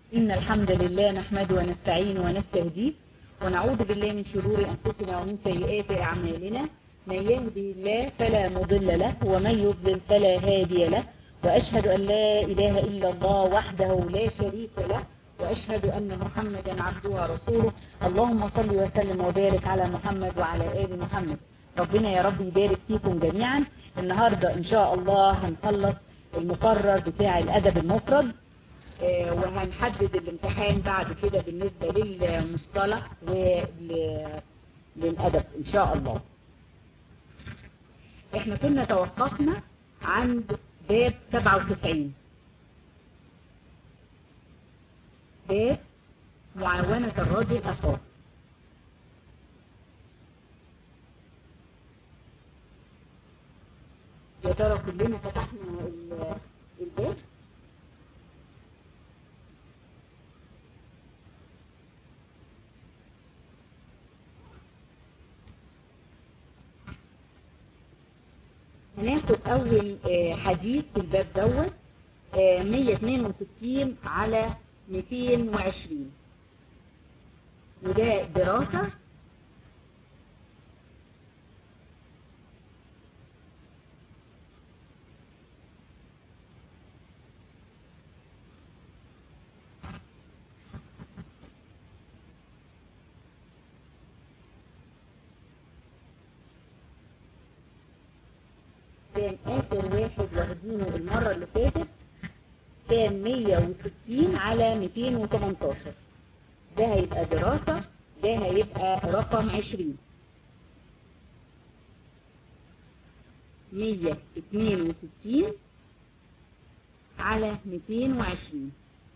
إن الحمد لله نحمده ونستعين ونستهديه ونعوذ بالله من شرور أنفسنا ومن سيئات أعمالنا من يهدي الله فلا مضل له ومن يضلل فلا هادي له وأشهد أن لا إله إلا الله وحده لا شريك له وأشهد أن محمدا عبده ورسوله اللهم صل وسلم وبارك على محمد وعلى آل محمد ربنا يا رب يبارك فيكم جميعا النهاردة إن شاء الله هنخلص المقرر بتاع الأدب المفرد وهنحدد الامتحان بعد كده بالنسبة للمصطلح وللأدب إن شاء الله احنا كنا توقفنا عند باب 97 باب معاونة الرجل أخاه يا ترى كلنا فتحنا الباب هناخد اول حديث في الباب دوت 162 على 220 وده دراسة كان آخر واحد واخدينه المرة اللي فاتت كان 160 على 218 ده هيبقى دراسة ده هيبقى رقم 20 162 على 220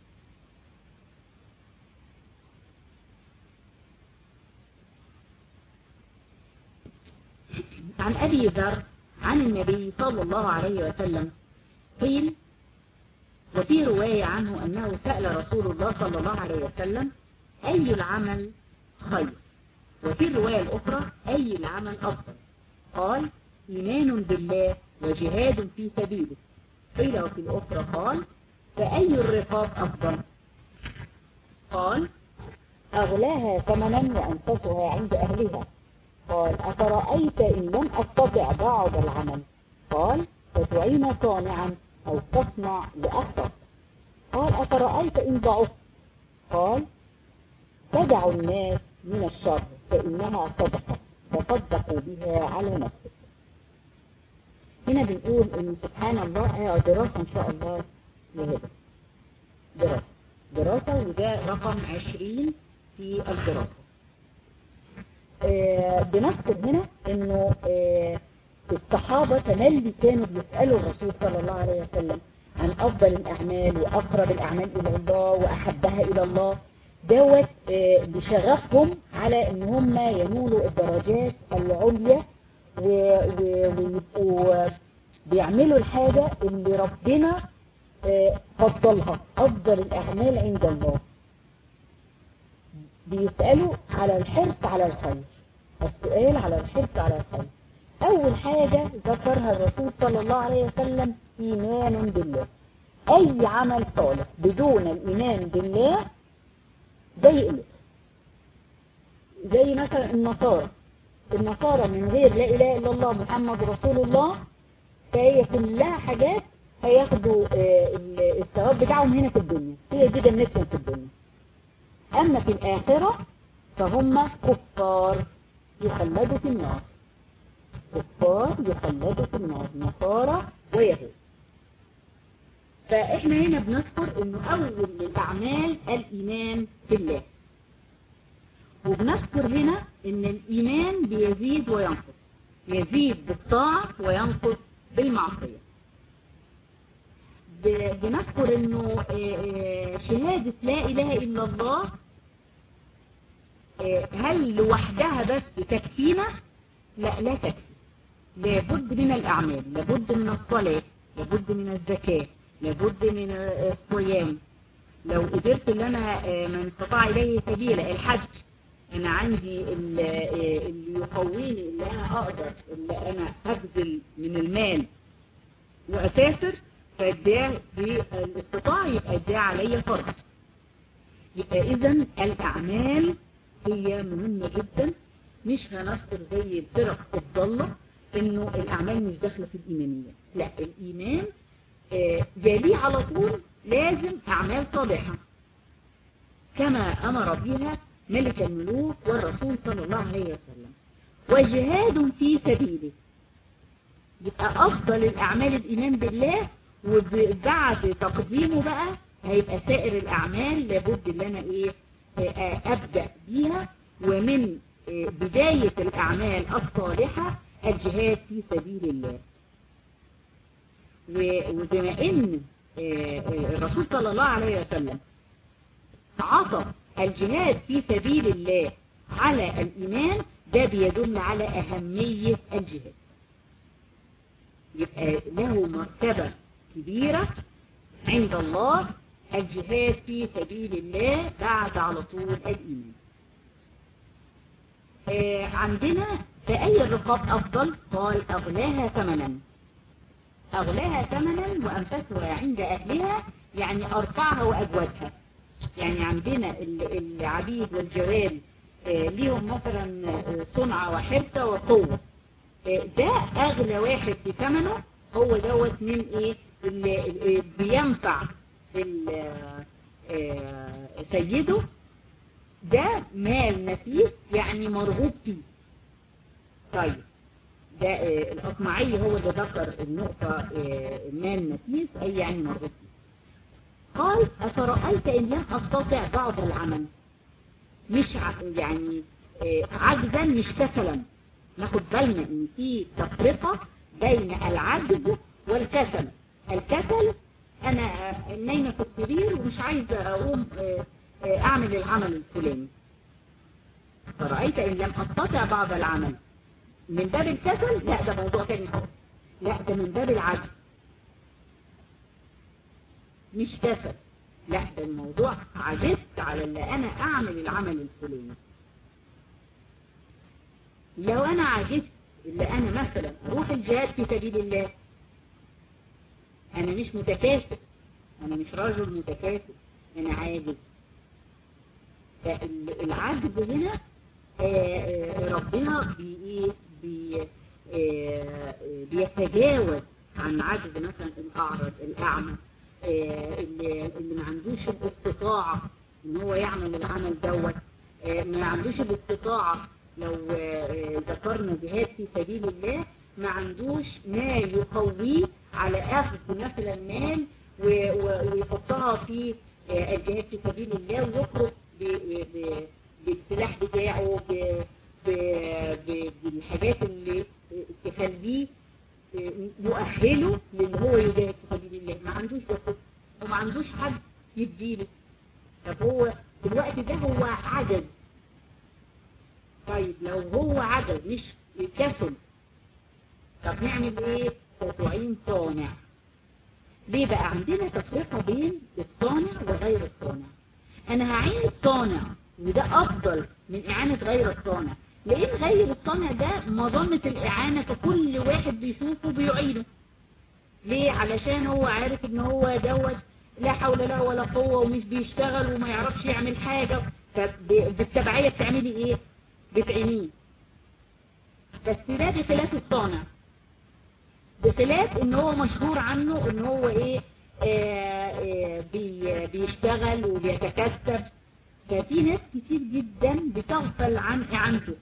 عن أبي ذر عن النبي صلى الله عليه وسلم قيل وفي رواية عنه أنه سأل رسول الله صلى الله عليه وسلم أي العمل خير وفي الرواية الأخرى أي العمل أفضل قال إيمان بالله وجهاد في سبيله قيل وفي الأخرى قال فأي الرقاب أفضل قال أغلاها ثمنا وأنفسها عند أهلها قال أفرأيت إن لم أستطع بعض العمل قال فتعين صانعا أو تصنع لأخطر قال أفرأيت إن ضعفت قال تدع الناس من الشر فإنها صدقة تصدقوا بها على نفسك هنا بنقول إن سبحان الله دراسة إن شاء الله لهذا دراسة دراسة وده رقم عشرين في الدراسة آه بنذكر هنا انه آه الصحابة تملي كانوا بيسألوا الرسول صلى الله عليه وسلم عن افضل الاعمال واقرب الاعمال الى الله واحبها الى الله دوت آه بشغفهم على ان هم ينولوا الدرجات العليا ويبقوا بيعملوا الحاجة اللي ربنا فضلها افضل الاعمال عند الله بيسألوا على الحرص على الخير السؤال على الحرص على الخير أول حاجة ذكرها الرسول صلى الله عليه وسلم إيمان بالله أي عمل صالح بدون الإيمان بالله زي قلت زي مثلا النصارى النصارى من غير لا إله إلا الله محمد رسول الله فهي كلها حاجات هياخدوا الثواب بتاعهم هنا في الدنيا هي دي جنتهم في الدنيا أما في الآخرة فهم كفار يخلدوا في النار كفار يخلدوا في النار نصارى ويهود فإحنا هنا بنذكر أنه أول الأعمال الإيمان بالله وبنذكر هنا أن الإيمان بيزيد وينقص يزيد بالطاعة وينقص بالمعصية بنذكر أنه شهادة لا إله إلا الله هل لوحدها بس تكفينا لا لا تكفي لابد من الأعمال لابد من الصلاة لابد من الزكاة لابد من الصيام لو قدرت ان انا من استطاع اليه سبيلا الحج انا عندي اللي يقويني اللي انا اقدر اللي انا ابذل من المال واسافر فده بالاستطاع يبقى ده عليا فرض يبقى إذا الأعمال هي مهمة جدا مش هنذكر زي الفرق الضالة انه الاعمال مش داخلة في الايمانية لا الايمان جاليه على طول لازم اعمال صالحة كما امر بها ملك الملوك والرسول صلى الله عليه وسلم وجهاد في سبيله يبقى افضل الاعمال الايمان بالله وبعد تقديمه بقى هيبقى سائر الاعمال لابد ان انا ايه ابدأ بيها ومن بداية الأعمال الصالحة الجهاد في سبيل الله وبما ان الرسول صلى الله عليه وسلم عطف الجهاد في سبيل الله على الإيمان ده بيدل على أهمية الجهاد يبقى له مرتبة كبيرة عند الله الجهاد في سبيل الله بعد على طول الإيمان آه عندنا فأي الرقاب أفضل قال أغلاها ثمنا أغلاها ثمنا وأنفسها عند أهلها يعني أرفعها وأجودها يعني عندنا العبيد والجوال آه ليهم مثلا صنعة وحرفة وقوة آه ده أغلى واحد في ثمنه هو دوت من إيه اللي بينفع سيده ده مال نفيس يعني مرغوب فيه طيب ده الأصمعي هو اللي ذكر النقطة مال نفيس أي يعني مرغوب فيه قال أفرأيت إن لم أستطع بعض العمل مش يعني عجزا مش كسلا ناخد بالنا ان في تفرقة بين العجز والكسل الكسل انا نايمة في السرير ومش عايزة اقوم اعمل العمل الفلاني فرأيت ان لم استطع بعض العمل من باب الكسل لا ده موضوع تاني خالص لا ده من باب العجز مش كسل لا ده الموضوع عجزت على اللي انا اعمل العمل الفلاني لو انا عجزت اللي انا مثلا اروح الجهاد في سبيل الله انا مش متكاسب انا مش راجل متكاسب انا عاجز فالعجز هنا ربنا بي بي بيتجاوز عن عجز مثلا الاعرج الاعمى اللي, اللي ما عندوش الاستطاعة ان هو يعمل العمل دوت ما عندوش الاستطاعة لو ذكرنا جهاد في سبيل الله ما عندوش ما يقويه على اخذ مثلا مال ويحطها في الجهاد في سبيل الله ويخرج بالسلاح بتاعه بالحاجات اللي تخليه يؤهله لان هو يجاهد في سبيل الله ما عندوش وقت وما عندوش حد يديله طب هو في الوقت ده هو عجز طيب لو هو عجز مش كسل طب نعمل ايه فتعين صانع ليه بقى عندنا تفرقة بين الصانع وغير الصانع انا هعين الصانع وده افضل من اعانة غير الصانع لان غير الصانع ده مظنة الاعانة فكل واحد بيشوفه بيعينه ليه علشان هو عارف ان هو دوت لا حول له ولا قوة ومش بيشتغل وما يعرفش يعمل حاجة فبالتبعية بتعملي ايه بتعينيه بس ده بخلاف الصانع بخلاف ان هو مشهور عنه ان هو ايه آآ آآ بي بيشتغل وبيتكسب ففي ناس كتير جدا بتغفل عن اعانته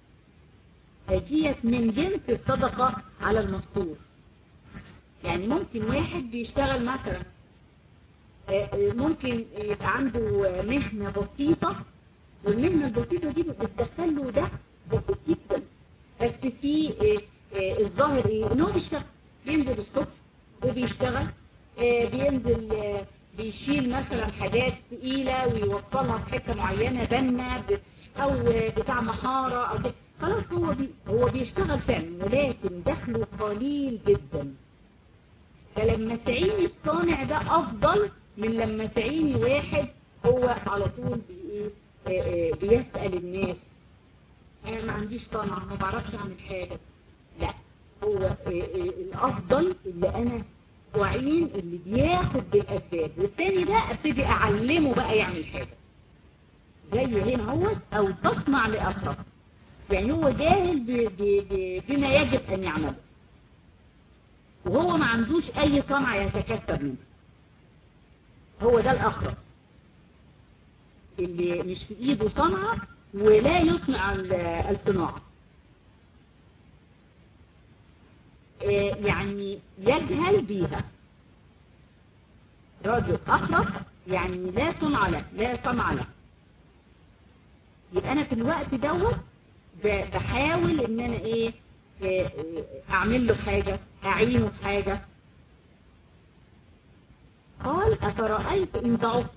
فديت من جنس الصدقة على المستور يعني ممكن واحد بيشتغل مثلا ممكن يبقى عنده مهنة بسيطة والمهنة البسيطة دي بتدخل له ده بسيط جدا بس في الظاهر ايه ان هو بيشتغل بينزل الصبح وبيشتغل بينزل بيشيل مثلا حاجات تقيلة ويوصلها في حتة معينة بنا او بتاع محارة او كده خلاص هو بي هو بيشتغل فعلا ولكن دخله قليل جدا فلما تعيني الصانع ده افضل من لما تعيني واحد هو على طول بي بيسأل الناس انا ما عنديش صنعة ما بعرفش اعمل حاجة لا هو الافضل اللي انا وعين اللي بياخد بالاسباب والتاني ده ابتدي اعلمه بقى يعمل حاجة زي هنا هو او تصنع لأخرى يعني هو جاهل ب ب ب بما يجب ان يعمله وهو ما عندوش اي صنعة يتكسب منه هو ده الاقرب اللي مش في ايده صنعة ولا يصنع الصناعة يعني يجهل بيها رجل أخرق يعني لا صنع له لا صنع له يبقى أنا في الوقت دوت بحاول ان انا ايه اعمل له حاجة اعينه في حاجة قال افرأيت ان ضعفت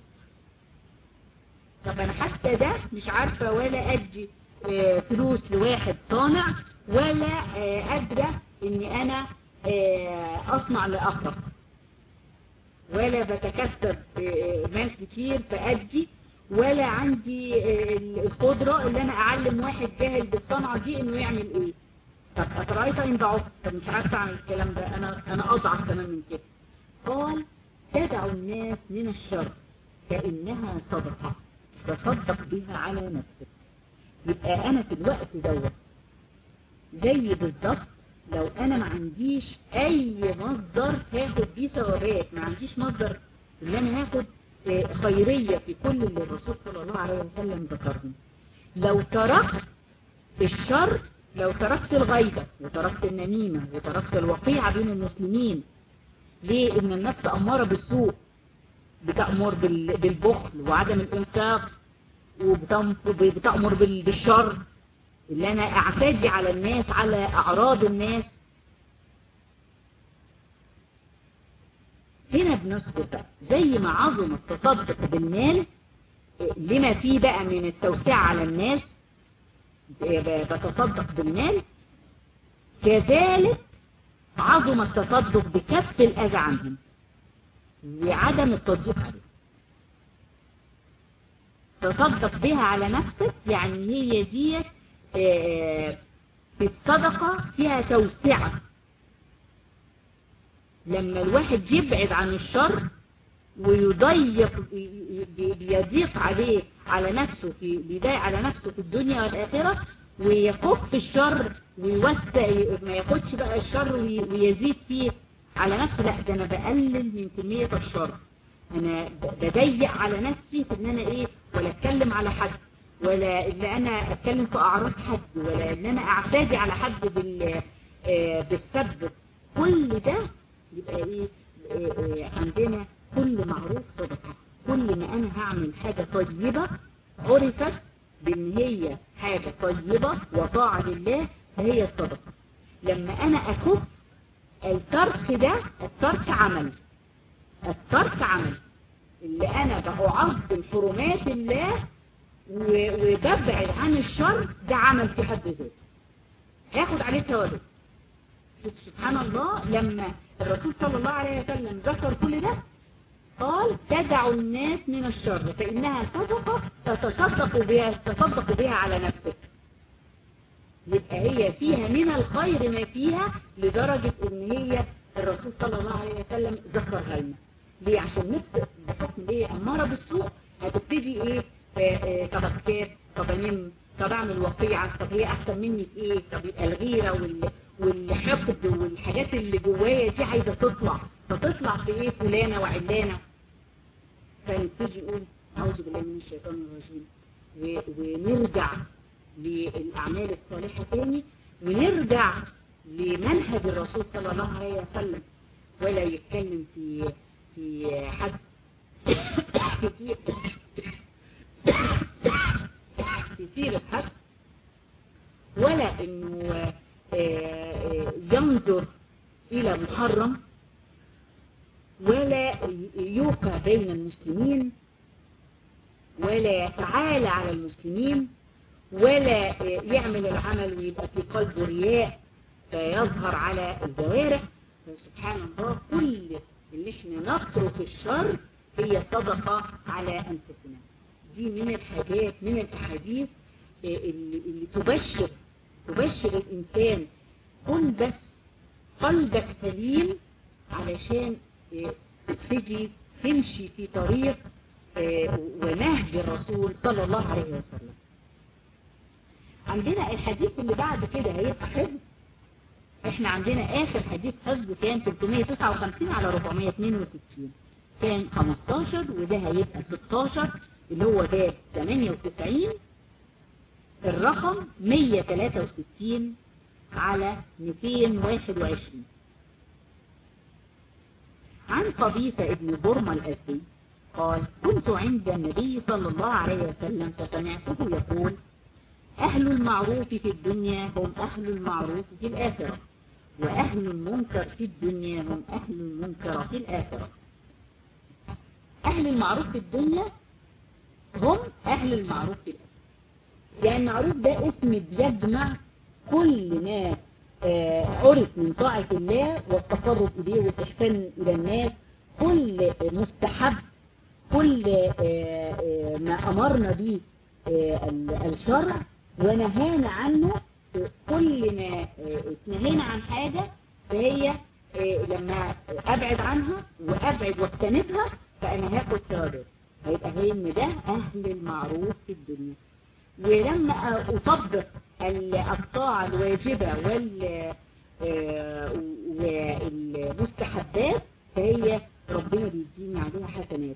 طب انا حتى ده مش عارفة ولا ادي فلوس لواحد صانع ولا قادرة اني انا اصنع لاخر ولا بتكسب مال كتير فادي ولا عندي القدرة اللي انا اعلم واحد جاهل بالصنعة دي انه يعمل ايه طب اترأيت ان ضعف طب مش عارفة اعمل الكلام ده انا انا اضعف كمان من كده قال تدعو الناس من الشر كأنها صدقة تصدق بها على نفسك يبقى انا في الوقت دوت زي بالظبط لو انا ما عنديش اي مصدر هاخد بيه ثوابات ما عنديش مصدر ان انا هاخد خيرية في كل اللي الرسول صلى الله عليه وسلم ذكرهم لو تركت الشر لو تركت الغيبة وتركت النميمة وتركت الوقيعة بين المسلمين ليه ان النفس امارة بالسوء بتأمر بالبخل وعدم الانفاق وبتأمر بالشر اللي انا اعتدي على الناس على اعراض الناس هنا بنسكت بقى زي ما عظم التصدق بالمال لما فيه بقى من التوسيع على الناس بتصدق بالمال كذلك عظم التصدق بكف الأذى عنهم وعدم التضييق عليهم تصدق بها على نفسك يعني هي دي في الصدقة فيها توسعة لما الواحد يبعد عن الشر ويضيق بيضيق عليه على نفسه في بيضايق على نفسه في الدنيا والآخرة ويكف الشر ويوسع ما ياخدش بقى الشر ويزيد فيه على نفسه لا ده انا بقلل من كمية الشر انا بضيق على نفسي في ان انا ايه ولا اتكلم على حد ولا ان انا اتكلم في اعراض حد ولا ان انا اعتدي على حد بال بالسب كل ده يبقى ايه, إيه, إيه عندنا كل معروف صدقة كل ما انا هعمل حاجة طيبة عرفت بان هي حاجة طيبة وطاعة لله فهي الصدقة لما انا اكف الترك ده الترك عمل الترك عمل اللي انا بعظم حرمات الله وببعد عن الشر ده عمل في حد ذاته هاخد عليه ثوابت سبحان الله لما الرسول صلى الله عليه وسلم ذكر كل ده قال تدع الناس من الشر فإنها صدقة تتصدق بها تصدق بها على نفسك يبقى هي فيها من الخير ما فيها لدرجة ان هي الرسول صلى الله عليه وسلم ذكرها لنا ليه عشان نفس بحكم ايه امارة بالسوء هتبتدي ايه طب اكتاب طب انم طب اعمل وقيعة طب هي احسن مني في ايه طب يبقى الغيرة وال... والحقد والحاجات اللي جوايا دي عايزة تطلع فتطلع في ايه فلانة وعلانة فنبتدي نقول اعوذ بالله من الشيطان الرجيم و... ونرجع للأعمال الصالحة تاني ونرجع لمنهج الرسول صلى الله عليه وسلم ولا يتكلم في في حد كتير في سيرة حد ولا انه ينظر الى محرم ولا يوقع بين المسلمين ولا يتعالى على المسلمين ولا يعمل العمل ويبقى في قلبه رياء فيظهر على الجوارح سبحان الله كل اللي احنا نترك الشر هي صدقة على أنفسنا دي من الحاجات من الأحاديث اللي, اللي تبشر تبشر الإنسان كن بس قلبك سليم علشان تبتدي تمشي في طريق ونهج الرسول صلى الله عليه وسلم عندنا الحديث اللي بعد كده هيبقى حفظ احنا عندنا اخر حديث حفظ كان 359 على 462 كان 15 وده هيبقى 16 اللي هو باب 98 الرقم 163 على 221 عن قبيسة ابن برمى الأسدي قال كنت عند النبي صلى الله عليه وسلم فسمعته يقول أهل المعروف في الدنيا هم أهل المعروف في الآخرة وأهل المنكر في الدنيا هم أهل المنكر في الآخرة أهل المعروف في الدنيا هم أهل المعروف في الآخرة يعني المعروف ده اسم بيجمع كل ما عرف من طاعة الله والتقرب إليه والإحسان إلى الناس كل مستحب كل ما أمرنا به الشرع ونهانا عنه كل ما اتنهينا عن حاجة فهي لما أبعد عنها وأبعد واجتنبها فأنا هاخد ثوابت هيبقى هي إن ده أهل المعروف في الدنيا ولما أطبق الطاعة الواجبة وال والمستحبات فهي ربنا بيديني عليها حسنات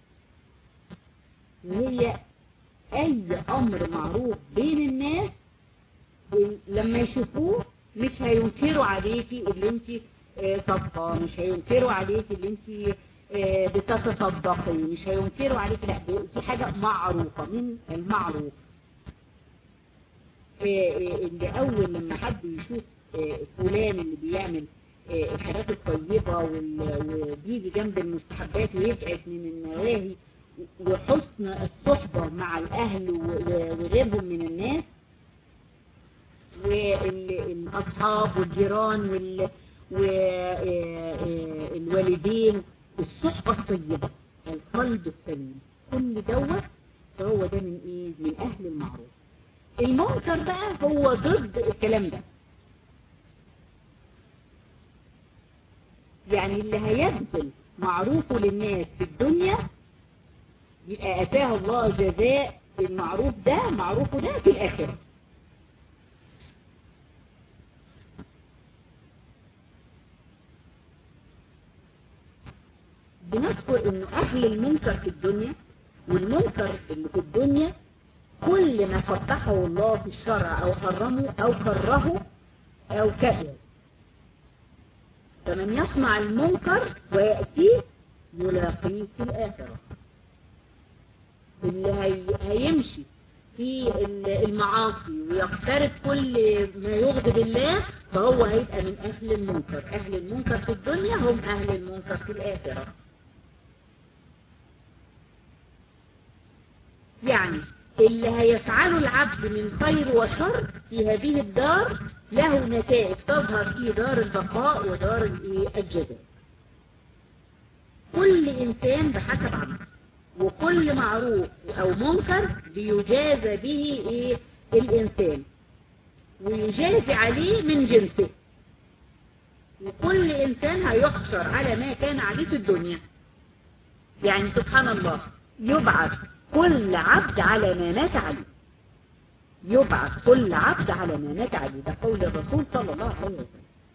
وهي أي أمر معروف بين الناس لما يشوفوه مش هينكروا عليكي اللي انت صدقة مش هينكروا عليكي اللي انت بتتصدقي مش هينكروا عليكي لا دي حاجة معروفة من المعروف اللي أول لما حد يشوف فلان اللي بيعمل الحاجات الطيبة وبيجي جنب المستحبات ويبعد من النواهي وحسن الصحبة مع الأهل وغيرهم من الناس والأصحاب والجيران والوالدين الصحبة الطيبة القلب السليم كل دوت فهو ده من ايه من اهل المعروف المنكر بقى هو ضد الكلام ده يعني اللي هيبذل معروفه للناس في الدنيا يبقى اتاه الله جزاء المعروف ده معروفه ده في الاخره بنذكر ان اهل المنكر في الدنيا والمنكر اللي في الدنيا كل ما فتحه الله في الشرع او حرمه او كرهه او كره فمن يصنع المنكر ويأتيه يلاقيه في الآخرة اللي هي هيمشي في المعاصي ويقترب كل ما يغضب الله فهو هيبقى من أهل المنكر أهل المنكر في الدنيا هم أهل المنكر في الآخرة يعني اللي هيفعله العبد من خير وشر في هذه الدار له نتائج تظهر في دار البقاء ودار الجزاء كل إنسان بحسب عمله وكل معروف أو منكر بيجازى به إيه الإنسان ويجازي عليه من جنسه وكل إنسان هيحشر على ما كان عليه في الدنيا يعني سبحان الله يبعث كل عبد على ما مات عليه يبعث كل عبد على ما مات عليه ده قول الرسول صلى الله عليه وسلم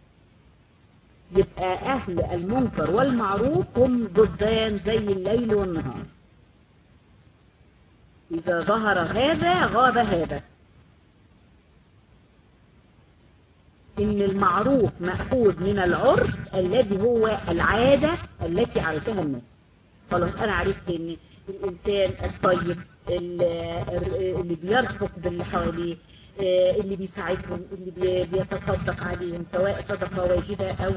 يبقى أهل المنكر والمعروف هم ضدان زي الليل والنهار إذا ظهر هذا غاب هذا إن المعروف مأخوذ من العرف الذي هو العادة التي عرفها الناس خلاص أنا عرفت إن الإنسان الطيب اللي بيرفق باللي حواليه اللي بيساعدهم اللي بيتصدق عليهم سواء صدقة واجبة أو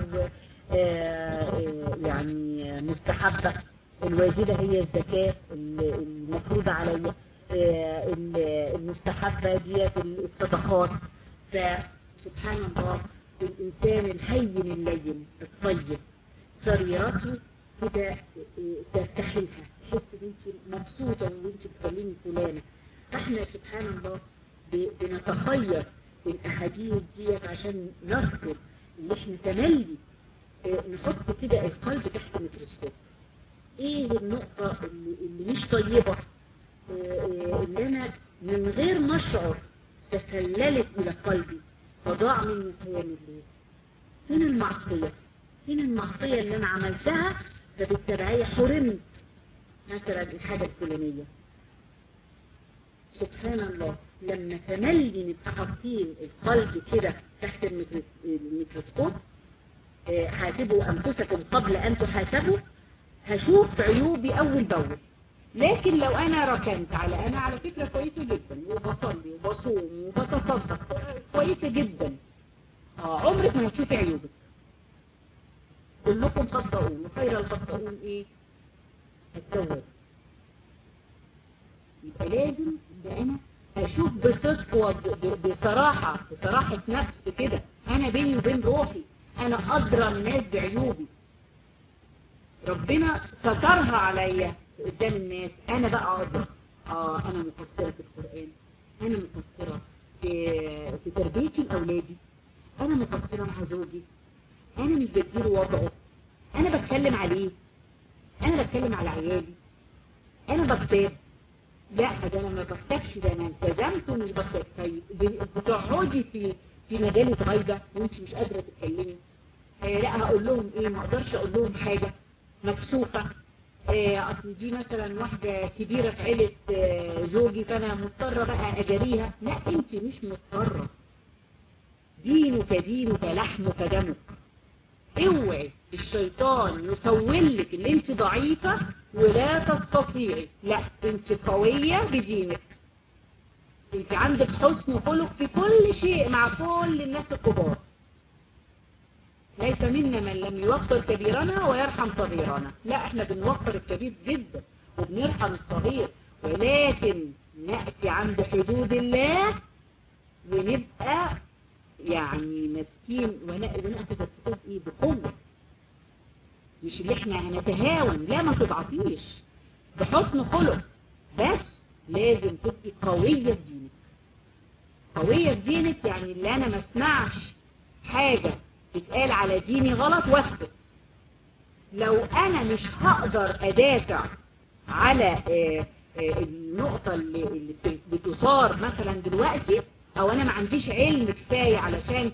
يعني مستحبة الواجبة هي الزكاة المفروضة عليا المستحبة ديت الصدقات فسبحان الله الإنسان الهين اللين الطيب سريرته كده ترتحلها تحس ان انت مبسوطة وانت بتكلمي فلانة احنا سبحان الله بنتخير الاحاديث ديت عشان نذكر ان احنا تملي نحط كده القلب تحت الميكروسكوب ايه النقطة اللي, اللي مش طيبة اللي أنا من غير ما أشعر تسللت إلى قلبي فضاع مني قيام الليل فين المعصية فين المعصية اللي أنا عملتها فبالتبعية حرمت مثلا الحاجة الفلانية سبحان الله لما تملي نبقى حاطين القلب كده تحت الميكروسكوب حاسبوا أنفسكم قبل أن تحاسبوا هشوف عيوبي أول بأول لكن لو أنا ركنت على أنا على فكرة كويسة جدا وبصلي وبصوم وبتصدق كويسة جدا آه عمرك ما هتشوفي عيوبك كلكم خطئون وخير الخطئون ايه التوبة يبقى لازم ده انا اشوف بصدق وبصراحة بصراحة نفس كده انا بيني وبين روحي انا ادرى الناس بعيوبي ربنا سترها عليا قدام الناس انا بقى ادرى اه انا مقصرة في القرآن انا مقصرة في, في تربيتي لاولادي انا مقصرة مع زوجي انا مش بديله وضعه انا بتكلم عليه انا بتكلم على عيالي انا بكتب لا ده انا ما بكتبش ده انا التزمت ومش بكتب طيب بتقعدي في في مجال غايبة وانت مش قادرة تتكلمي آه لا هقول لهم ايه ما اقدرش اقول لهم حاجة مكسوفة آه اصل دي مثلا واحدة كبيرة في عيلة آه زوجي فانا مضطرة بقى اجاريها لا انت مش مضطرة دينك دينك لحمك دمك اوعي الشيطان يسولك ان انت ضعيفة ولا تستطيعي لا انت قوية بدينك انت عندك حسن خلق في كل شيء مع كل الناس الكبار ليس منا من لم يوقر كبيرنا ويرحم صغيرنا لا احنا بنوقر الكبير جدا وبنرحم الصغير ولكن نأتي عند حدود الله ونبقى يعني مسكين ونأخذ الكتاب ايه بقوة مش اللي احنا هنتهاون لا ما تضعفيش بحسن خلق بس لازم تبقي قوية في دينك قوية في دينك يعني اللي انا ما اسمعش حاجة تتقال على ديني غلط واسكت لو انا مش هقدر ادافع على اه اه النقطة اللي, اللي بتثار مثلا دلوقتي او انا ما عنديش علم كفاية علشان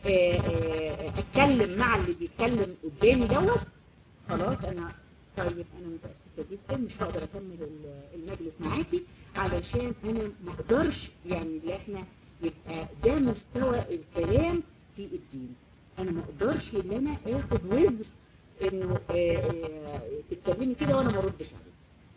اتكلم مع اللي بيتكلم قدامي دوت خلاص انا طيب انا متأسفة جدا مش هقدر اكمل المجلس معاكي علشان انا ما اقدرش يعني اللي احنا يبقى ده مستوى الكلام في الدين انا ما اقدرش ان انا اخد وزر انه تتكلمي كده وانا ما ردش عليك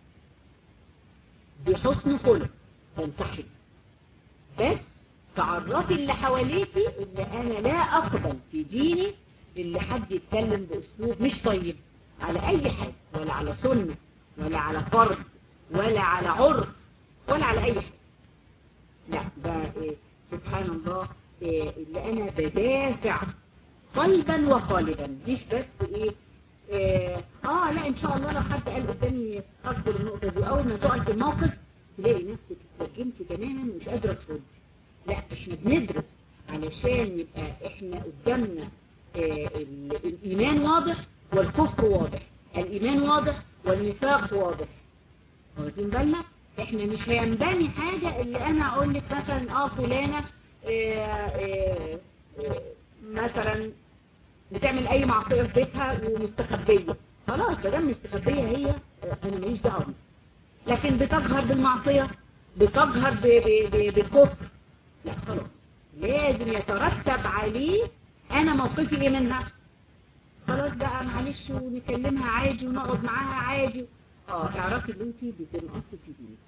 بحسن خلق تنصحي بس تعرفي اللي حواليكي ان انا لا اقبل في ديني اللي حد يتكلم باسلوب مش طيب على اي حاجة ولا على سنة ولا على فرض ولا على عرف ولا على اي حاجة لا ده إيه سبحان الله إيه اللي انا بدافع قلبا وقالبا مش بس ايه اه, آه لا ان شاء الله لو حد قال قدامي اذكر النقطة دي اول ما تقعد في الموقف تلاقي نفسك اترجمتي تماما ومش قادرة تردي لا احنا بندرس علشان يبقى احنا قدامنا اه الايمان واضح والكفر واضح الايمان واضح والنفاق واضح واخدين بالنا احنا مش هينبني حاجة اللي انا اقول لك مثلا اه فلانة اه اه اه مثلا بتعمل اي معصية في بيتها ومستخبية خلاص ده مستخبية هي انا ماليش دعوه لكن بتجهر بالمعصية بتجهر بالكفر لا خلاص لازم يترتب عليه انا موقفي ايه منها خلاص بقى معلش ونكلمها عادي ونقعد معاها عادي اه اعرفي ان انت بتنقصي في دينك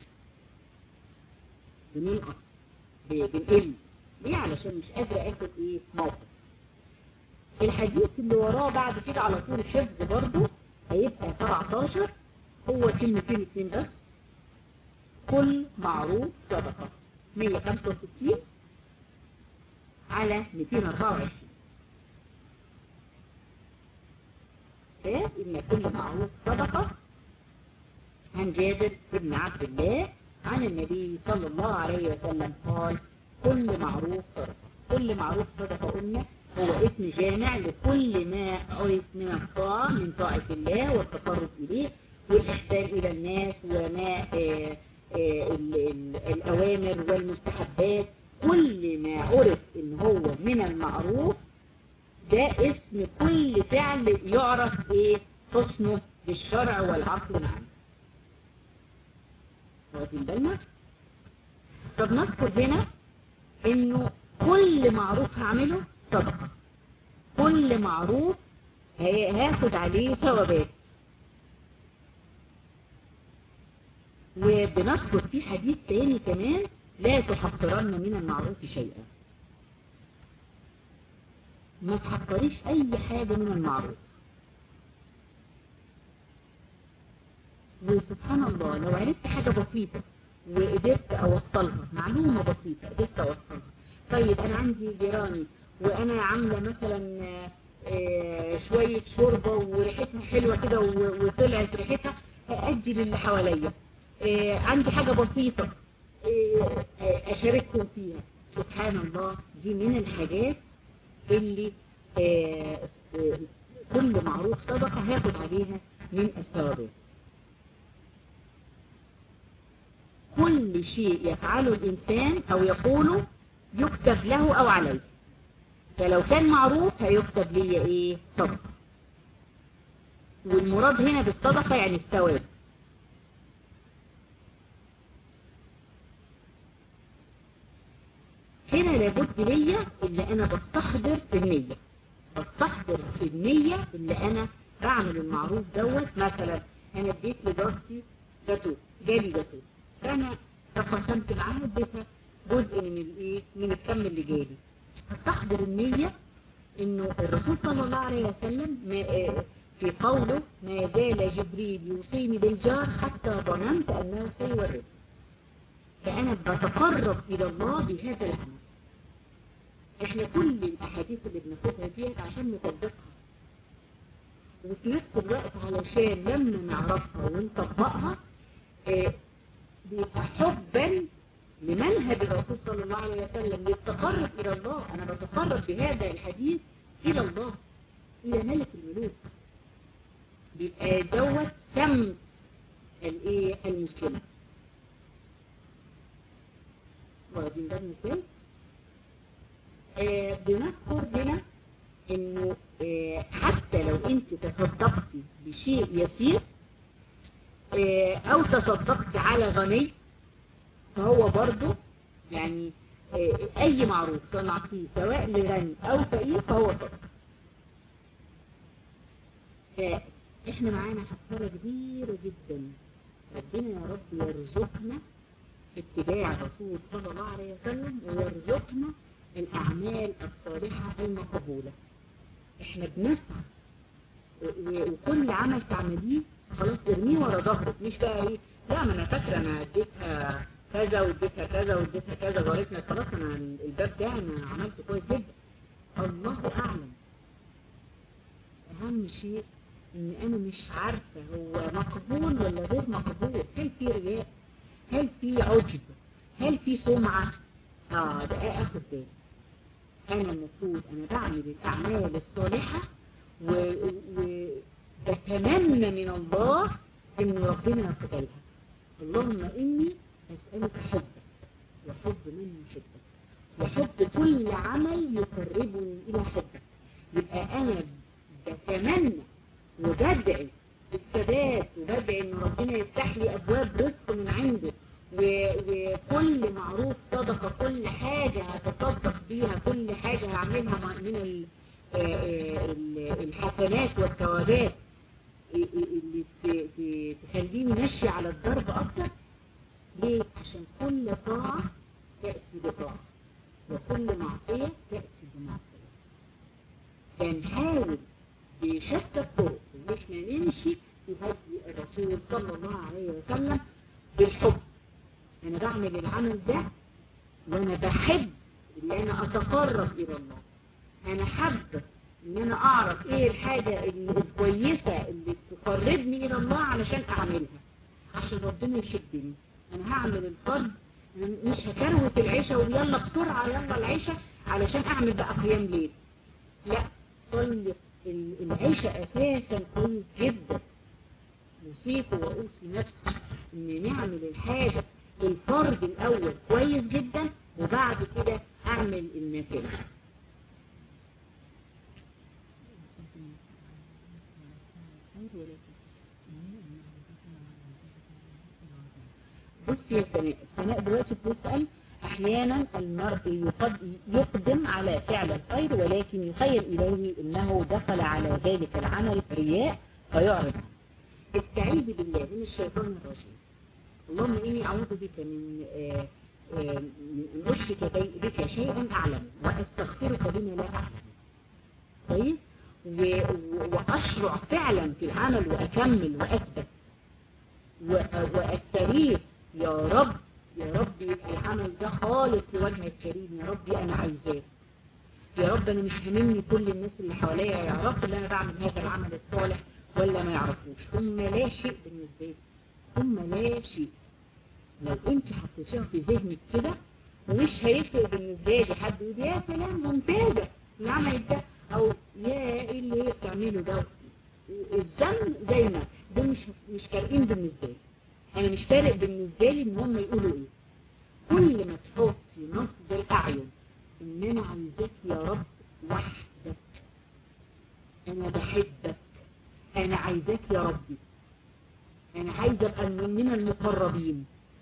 بننقص بنقل ليه علشان مش قادرة اخد ايه موقف الحديث اللي وراه بعد كده على طول الحفظ برضو هيبقى 17 هو كلمتين اتنين بس كل معروف صدقة 165 على 224 إن كل معروف صدقة عن جابر بن عبد الله عن النبي صلى الله عليه وسلم قال كل معروف صدقة كل معروف صدقة قلنا هو اسم جامع لكل ما عرف من الطاعة من طاعة الله والتقرب إليه والإحسان إلى الناس وما آآ آآ الأوامر والمستحبات كل ما عرف ان هو من المعروف ده اسم كل فعل يعرف ايه حسنه بالشرع والعقل معا واخدين بالنا طب نذكر هنا انه كل معروف هعمله صدقة كل معروف هاخد عليه ثوابات وبنذكر في حديث تاني كمان لا تحقرن من المعروف شيئا ما تحقريش اي حاجة من المعروف وسبحان الله لو عرفت حاجة بسيطة وقدرت اوصلها معلومة بسيطة قدرت اوصلها طيب انا عندي جيراني وانا عاملة مثلا شوية شوربة وريحتها حلوة كده وطلعت ريحتها ادي للي حواليا عندي حاجة بسيطة اشاركهم فيها سبحان الله دي من الحاجات اللي كل معروف صدقة هاخد عليها من الثوابات كل شيء يفعله الإنسان أو يقوله يكتب له أو عليه فلو كان معروف هيكتب لي إيه صدقة والمراد هنا بالصدقة يعني الثواب هنا لابد ليا اللي أنا بستحضر في النية بستحضر في النية اللي أنا بعمل المعروف دوت مثلا أنا اديت لجارتي جاتوه جالي جاتوه فأنا تقسمت معاها اديتها جزء من الايه من الكم اللي جالي استحضر النية انه الرسول صلى الله عليه وسلم في قوله ما زال جبريل يوصيني بالجار حتى ظننت انه سيورث فانا بتقرب الى الله بهذا العمل احنا كل الاحاديث اللي بناخدها ديت عشان نطبقها وفي نفس الوقت علشان لما نعرفها ونطبقها اه بيبقى حبا لمنهج الرسول صلى الله عليه وسلم للتقرب إلى الله أنا بتقرب بهذا الحديث إلى الله إلى ملك الملوك بيبقى دوت سمت الايه المسلمة واخدين ده المثال آه بنذكر هنا انه آه حتى لو انت تصدقتي بشيء يسير آه او تصدقتي على غني فهو برضو يعني اي معروف صنعتيه سواء لغني او فقير فهو صدقه فاحنا معانا حصالة كبيرة جدا ربنا يا رب يرزقنا اتباع الرسول صلى الله عليه وسلم ويرزقنا الاعمال الصالحة المقبولة احنا بنسعى وكل عمل تعمليه خلاص ارميه ورا ظهرك مش بقى ايه لا ما انا فاكره انا اديتها كذا واديتها كذا واديتها كذا جارتنا خلاص انا الباب ده انا عملت كويس جدا الله اعلم اهم شيء ان انا مش عارفة هو مقبول ولا غير مقبول هل في رياء هل في عجب هل في سمعة اه ده اخد بالي انا المفروض انا بعمل الاعمال الصالحة وبتمنى من الله ان ربنا يقبلها اللهم اني أسألك حبك وحب من يحبك وحب كل عمل يقربني إلى حبك يبقى أنا بتمنى وبدعي بالثبات وبدعي إن ربنا يفتح لي أبواب رزق من عنده وكل معروف صدقة كل حاجة هتصدق بيها كل حاجة هعملها من الحسنات والثوابات اللي تخليني ماشية على الضرب أكتر ليه؟ عشان كل طاعة تأتي بطاعة وكل معصية تأتي بمعصية فنحاول بشتى الطرق ان احنا نمشي في هدي الرسول صلى الله عليه وسلم بالحب انا بعمل العمل ده وانا بحب ان انا اتقرب الى الله انا حابة ان انا اعرف ايه الحاجة الكويسة اللي تقربني الى الله علشان اعملها عشان ربنا يحبني انا هعمل الفرد انا مش هكروت العيشة ويلا بسرعة يلا العيشة علشان اعمل بقى قيام ليل لا صلي العيشة اساسا كويس جدا نسيت واوصي نفسي ان نعمل الحاجة الفرض الاول كويس جدا وبعد كده اعمل النافلة بص يا سناء سناء دلوقتي بتسأل احيانا المرء يقدم على فعل الخير ولكن يخيل اليه انه دخل على ذلك العمل رياء فيعرض عنه استعيذ بالله من الشيطان الرجيم اللهم إني أعوذ بك من من أشرك بك شيئا أعلم وأستغفرك بما لا أعلم كويس وأشرع فعلا في العمل وأكمل وأثبت وأستريد يا رب يا رب يبقى العمل ده خالص لوجه الكريم يا ربي أنا عايزاه يا رب أنا مش هممني كل الناس اللي حواليا يا رب اللي أنا بعمل هذا العمل الصالح ولا ما يعرفوش هم لا شيء بالنسبة لي هم لا شيء لو انت حطيتيها في ذهنك كده ومش هيفرق بالنسبة لي حد يقول يا سلام ممتازة العمل ده او يا ايه اللي هي بتعمله ده الذنب زي ما ده مش مش فارقين بالنسبة لي انا مش فارق بالنسبة لي ان هم يقولوا ايه كل ما تحطي نصب الاعين ان انا عايزاك يا رب وحدك انا بحبك انا عايزاك يا ربي انا عايزه ابقى من المقربين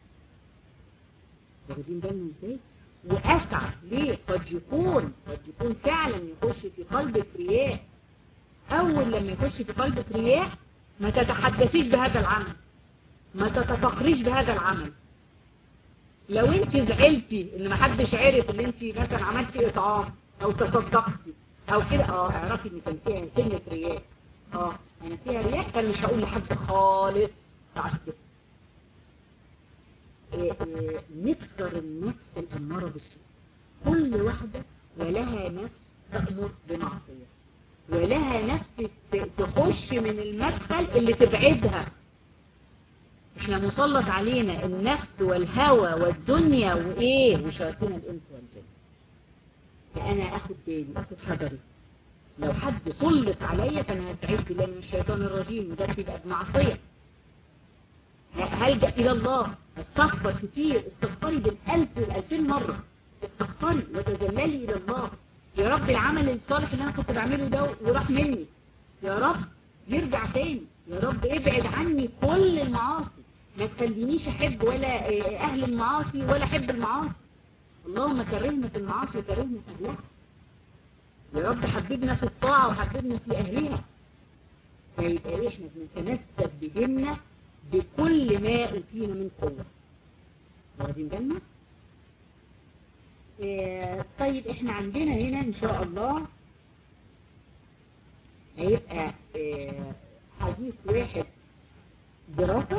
واخدين بالنا ازاي واسعى ليه قد يكون قد يكون فعلا يخش في قلبك رياء اول لما يخش في قلبك رياء ما تتحدثيش بهذا العمل ما تتفقريش بهذا العمل لو انت زعلتي ان ما حدش عرف ان انت مثلا عملتي اطعام او تصدقتي او كده اه اعرفي ان كان فيها سنه رياء اه انا فيها رياء كان مش هقول لحد خالص بعد كده نكسر النفس الأمارة بالسوء كل واحدة ولها نفس تأمر بمعصية ولها نفس تخش من المدخل اللي تبعدها احنا مسلط علينا النفس والهوى والدنيا وايه وشياطين الانس والجن فانا اخد بالي اخد حذري لو حد سلط عليا فانا هستعيذ بالله من الشيطان الرجيم وده بيبقى بمعصيه هلجأ إلى الله استغفر كتير استغفري بالألف والألفين مرة استغفري وتذللي إلى الله يا رب العمل الصالح اللي أنا كنت بعمله ده وراح مني يا رب يرجع تاني يا رب ابعد عني كل المعاصي ما تخلينيش أحب ولا أهل المعاصي ولا أحب المعاصي اللهم كرهنا في المعاصي وكرهنا في أهلها يا رب حببنا في الطاعة وحببنا في أهلها فيبقى إحنا بنتمسك بديننا بكل ما أوتينا من قوة واخدين بالنا إيه طيب احنا عندنا هنا ان شاء الله هيبقى إيه حديث واحد دراسة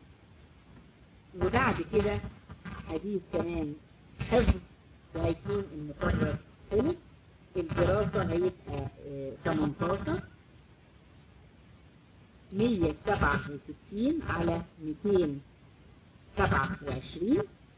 وبعد كده حديث كمان حفظ وهيكون المقرر خلص الدراسة هيبقى إيه 18 167 على 227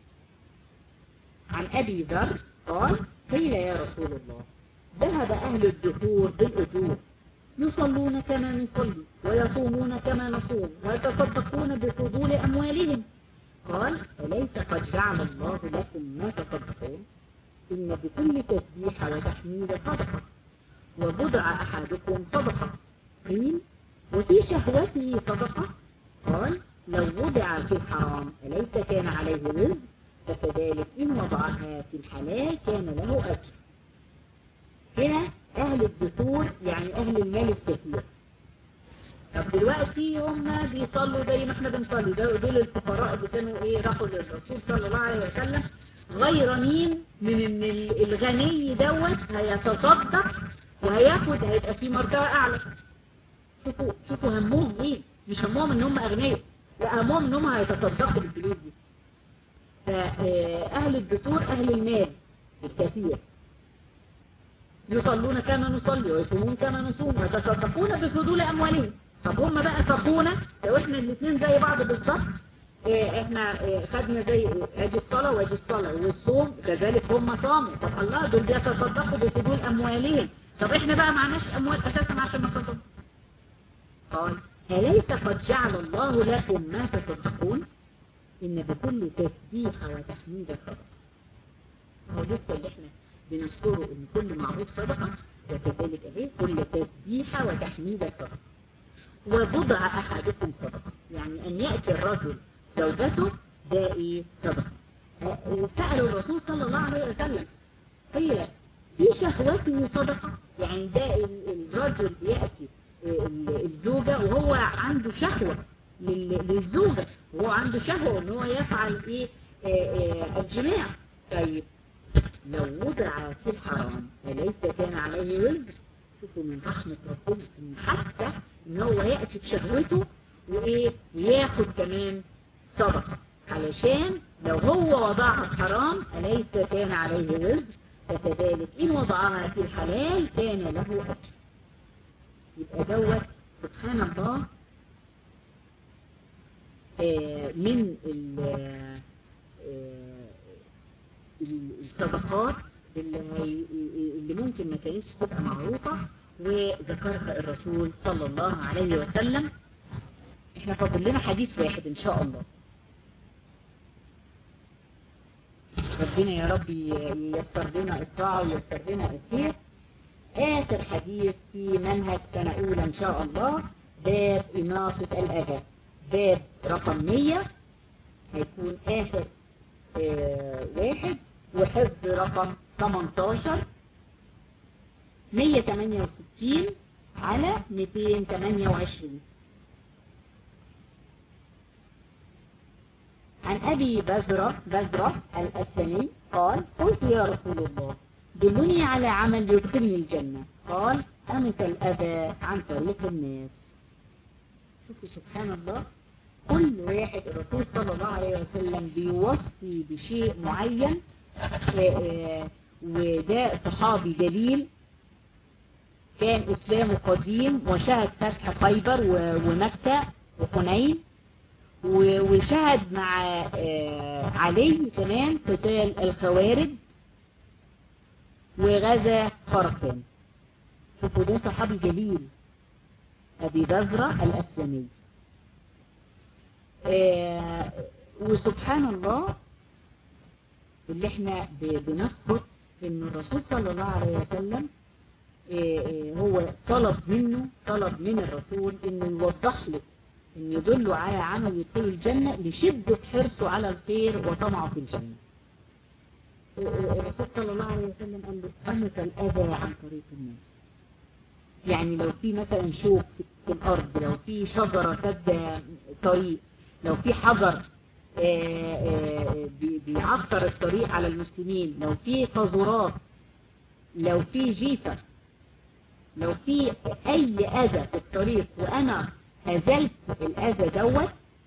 عن أبي ذر قال قيل يا رسول الله ذهب أهل الدثور بالأجور يصلون كما نصلي ويصومون كما نصوم ويتصدقون بفضول أموالهم قال أليس قد جعل الله لكم ما تصدقون إن بكل تسبيح وتحميد صدقة وبضع أحدكم صدقة قيل وفي شهوته صدقة قال لو وضع في الحرام أليس كان عليه وزر فكذلك إن وضعها في الحلال كان له أجر هنا أهل الدثور يعني أهل المال الكثير طب دلوقتي هم بيصلوا زي ما احنا بنصلي دول الفقراء اللي كانوا ايه راحوا للرسول صلى الله عليه وسلم غيرانين من ان الغني دوت هيتصدق وهياخد هيبقى في مرتبه اعلى شوفوا شوفوا همهم ايه مش همهم ان هم اغنياء لا همهم ان هم هيتصدقوا بالفلوس دي فاهل الدثور اهل المال الكثير يصلون كما نصلي ويصومون كما نصوم ويتصدقون بفضول اموالهم طب هم بقى صفونا لو احنا الاثنين زي بعض بالظبط اه احنا اه خدنا زي اجي الصلاة واجي الصلاة والصوم كذلك هم صاموا طب الله دول بيتصدقوا بفضول اموالهم طب احنا بقى معناش اموال اساسا عشان نتصدق قال أليس قد جعل الله لكم ما تصدقون إن بكل تسبيحة وتحميد صدقة هو لسه اللي احنا بنذكره إن كل معروف صدقة وكذلك اهي كل تسبيحة وتحميد صدقة وبضع أحدكم صدقة يعني أن يأتي الرجل زوجته ده إيه صدقة سألوا الرسول صلى الله عليه وسلم قيل في شهوته صدقة يعني ده الرجل يأتي الزوجة وهو عنده شهوة للزوجة وهو عنده شهوة ان هو يفعل ايه الجماع طيب لو وضع في الحرام فليس كان عليه وزر شوفوا من رحمة ربنا ان حتى ان هو يأتي بشهوته وايه وياخد كمان صدقة علشان لو هو وضعها في حرام أليس كان عليه وزر فكذلك إن وضعها في الحلال كان له أجر يبقى دوت سبحان الله من الصدقات اللي, اللي ممكن ما كانتش تبقى معروفة وذكرها الرسول صلى الله عليه وسلم احنا فاضل لنا حديث واحد ان شاء الله ربنا يا رب ييسر لنا الطاعة وييسر لنا الخير آخر حديث في منهج سنة أولى إن شاء الله باب إناقة الأذى باب رقم 100 هيكون آخر آه واحد وحفظ رقم 18 168 على 228 عن أبي بزرة بزرة الأسلمي قال قلت يا رسول الله دلني على عمل يدخلني الجنة قال أمت الأذى عن طريق الناس شوفوا سبحان الله كل واحد الرسول صلى الله عليه وسلم بيوصي بشيء معين وده صحابي جليل كان إسلامه قديم وشهد فتح خيبر ومكة وحنين وشهد مع علي كمان قتال الخوارج وغزا خرقان شوفوا ده صحابي جليل أبي بزرة الأسلمي وسبحان الله اللي احنا بنثبت ان الرسول صلى الله عليه وسلم هو طلب منه طلب من الرسول انه يوضح له ان يدله على عمل يدخل الجنة لشدة حرصه على الخير وطمعه في الجنة الرسول صلى الله عليه وسلم قال له أمك الأذى عن طريق الناس يعني لو في مثلا شوك في الأرض لو في شجرة سد طريق لو في حجر بيعثر الطريق على المسلمين لو في قذورات لو في جيفة لو في أي أذى في الطريق وأنا أزلت الأذى دوت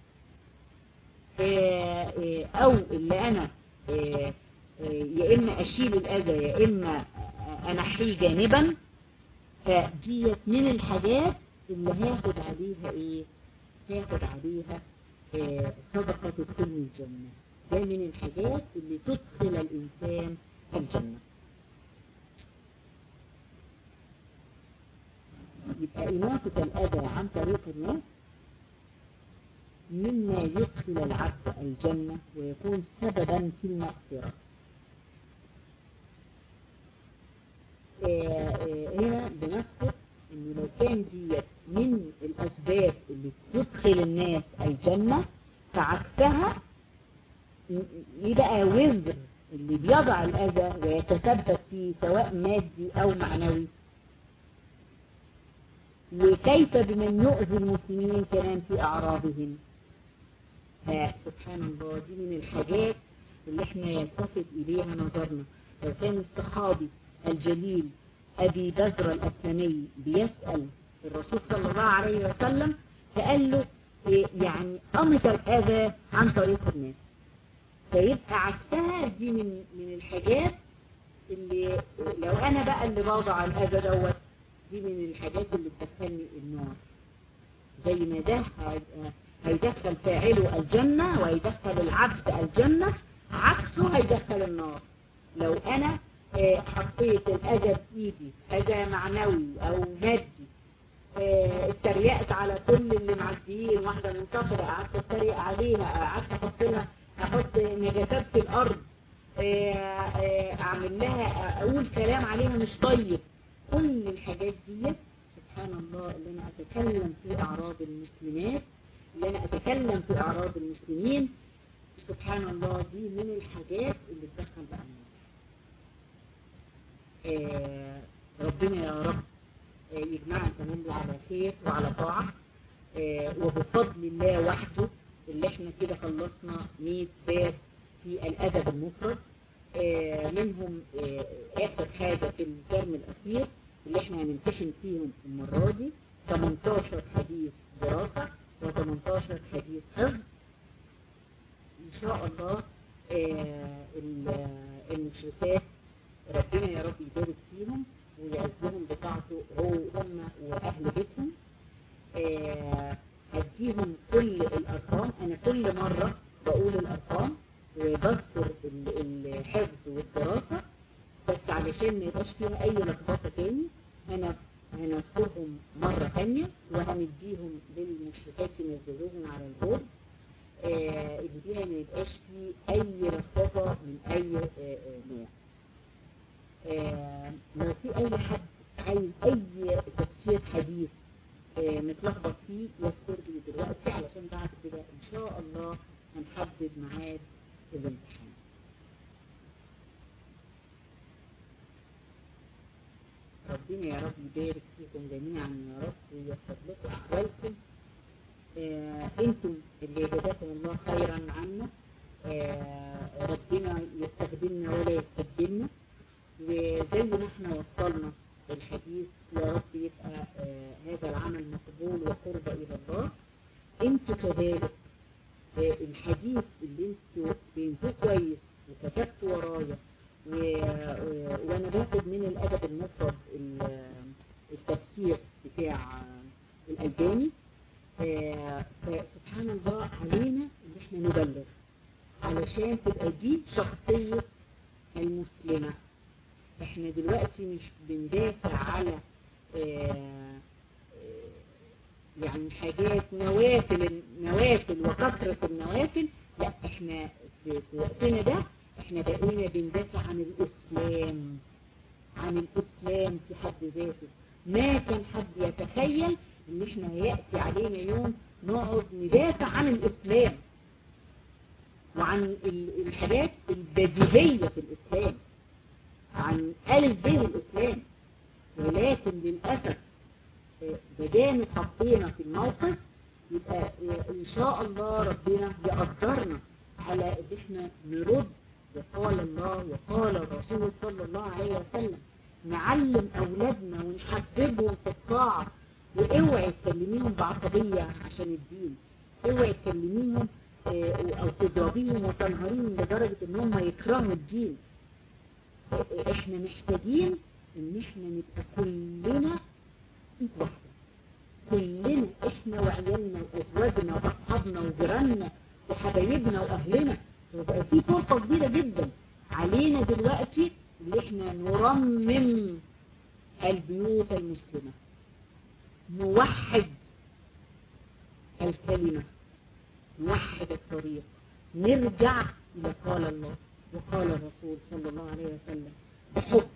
أو اللي أنا يا إما أشيل الأذى يا إما أنحيه جانبا فديت من الحاجات اللي هاخد عليها إيه هاخد عليها صدقة تدخلني الجنة ده من الحاجات اللي تدخل الإنسان الجنة يبقى إماتة الأذى عن طريق الناس مما يدخل العبد الجنة ويكون سببا في المغفرة هنا بنذكر انه لو كان ديت من الاسباب اللي تدخل الناس الجنة فعكسها يبقى وزر اللي بيضع الاذى ويتسبب فيه سواء مادي او معنوي وكيف بمن يؤذي المسلمين كمان في اعراضهم سبحان الله دي من الحاجات اللي احنا يلتفت اليها نظرنا لو كان الصحابي الجليل أبي بزر الأسلمي بيسأل الرسول صلى الله عليه وسلم فقال له يعني أمت الأذى عن طريق الناس فيبقى عكسها دي من من الحاجات اللي لو أنا بقى اللي بوضع الأذى دوت دي من الحاجات اللي بتدخلني النار زي ما ده هيدخل فاعله الجنة ويدخل العبد الجنة عكسه هيدخل النار لو أنا حطيت الأذى بإيدي أذى معنوي أو مادي اه اتريقت على كل اللي معديين واحدة منتقدة قعدت اتريق عليها قعدت احط لها احط نجاسات في الارض اه اه اعمل لها اقول كلام عليها مش طيب كل الحاجات دي سبحان الله اللي انا اتكلم في اعراض المسلمات اللي انا اتكلم في اعراض المسلمين سبحان الله دي من الحاجات اللي تدخل بقى آه ربنا يا رب آه يجمعنا تمام على خير وعلى طاعة آه وبفضل الله وحده اللي احنا كده خلصنا 100 باب في الادب المفرد منهم اخر حاجة في الترم الاخير اللي احنا هنمتحن فيهم المرة دي 18 حديث دراسة و18 حديث حفظ ان شاء الله المشرفات ربنا يا رب يبارك فيهم ويعزهم بطاعته هو هم واهل بيتهم هديهم كل الارقام انا كل مرة بقول الارقام وبذكر الحفظ والدراسة بس علشان ما يبقاش فيها اي لخبطة تاني انا هنذكرهم مرة تانية وهنديهم للمشرفات ينزلوهم على البورد آه اللي بيها ما يبقاش فيه اي لخبطة من اي آه نوع آه لو في اي حد عايز اي تفسير حديث متلخبط فيه يذكر لي دلوقتي علشان بعد كده ان شاء الله هنحدد ميعاد الامتحان ربنا يا رب يبارك فيكم جميعا يا رب وييسر لكم احوالكم آه انتم اللي جزاكم الله خيرا عنا آه ربنا يستخدمنا ولا يستبدلنا وزي ما احنا وصلنا الحديث يا رب يبقى آه هذا العمل مقبول وقرب الى الله انتوا كذلك الحديث اللي انتوا فهمتوه كويس وكتبتوا ورايا و... و... وانا باخد من الادب المفرد التفسير بتاع الالباني فسبحان الله علينا ان احنا نبلغ علشان تبقى دي شخصية المسلمة احنا دلوقتي مش بندافع على يعني حاجات نوافل نوافل وكثرة النوافل لا احنا في وقتنا ده احنا بقينا بندافع عن الاسلام عن الاسلام في حد ذاته ما كان حد يتخيل ان احنا هيأتي علينا يوم نقعد ندافع عن الاسلام وعن الحاجات البديهية في الاسلام عن ألف به الاسلام ولكن للأسف بدام اتحطينا في الموقف يبقى ان شاء الله ربنا يقدرنا على ان احنا نرد وقال الله وقال الرسول صلى الله عليه وسلم نعلم اولادنا ونحببهم في الطاعة واوعي تكلميهم بعصبية عشان الدين اوعي تكلميهم او تضربيهم وتنهريهم لدرجة انهم يكرهوا الدين احنا محتاجين ان احنا نبقى كلنا ايد واحدة كلنا احنا وعيالنا وازواجنا واصحابنا وجيراننا وحبايبنا واهلنا وبقى في فرصة كبيرة جدا علينا دلوقتي ان احنا نرمم البيوت المسلمة نوحد الكلمة نوحد الطريق نرجع الى قال الله وقال الرسول صلى الله عليه وسلم بحب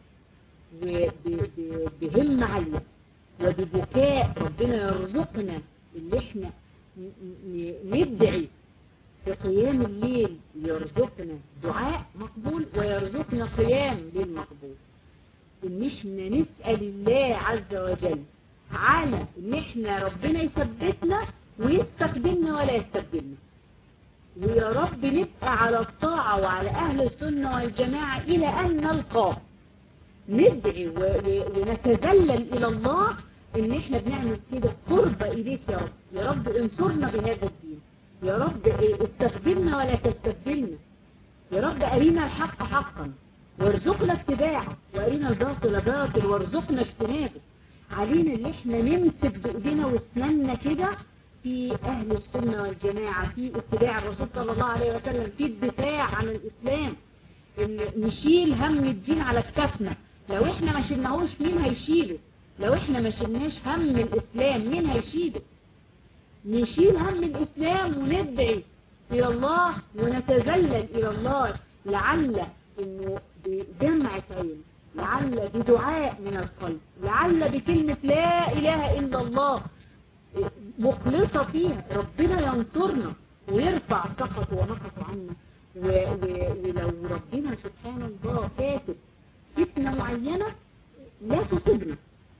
وبهمة عالية وببكاء ربنا يرزقنا اللي احنا ندعي في قيام الليل يرزقنا دعاء مقبول ويرزقنا قيام ليل مقبول ان احنا نسأل الله عز وجل على ان احنا ربنا يثبتنا ويستخدمنا ولا يستبدلنا ويا رب نبقى على الطاعة وعلى اهل السنة والجماعة الى ان نلقاه ندعي ونتذلل الى الله ان احنا بنعمل كده قرب اليك يا رب يا رب انصرنا بهذا الدين يا رب استخدمنا ولا تستبدلنا يا رب ارينا الحق حقا وارزقنا اتباعه وارينا الباطل باطل وارزقنا اجتنابه علينا ان احنا نمسك بايدينا واسناننا كده في اهل السنة والجماعة في اتباع الرسول صلى الله عليه وسلم في الدفاع عن الاسلام ان نشيل هم الدين على كتافنا لو احنا ما شلناهوش مين هيشيله لو احنا ما شلناش هم الاسلام مين هيشيله نشيل هم الاسلام وندعي الى الله ونتذلل الى الله لعل انه بدمعة عين لعل بدعاء من القلب لعل بكلمة لا اله الا الله مخلصة فيها ربنا ينصرنا ويرفع سخطه ونقصه عنا ولو ربنا سبحانه الله كاتب فتنة معينة لا تصيبنا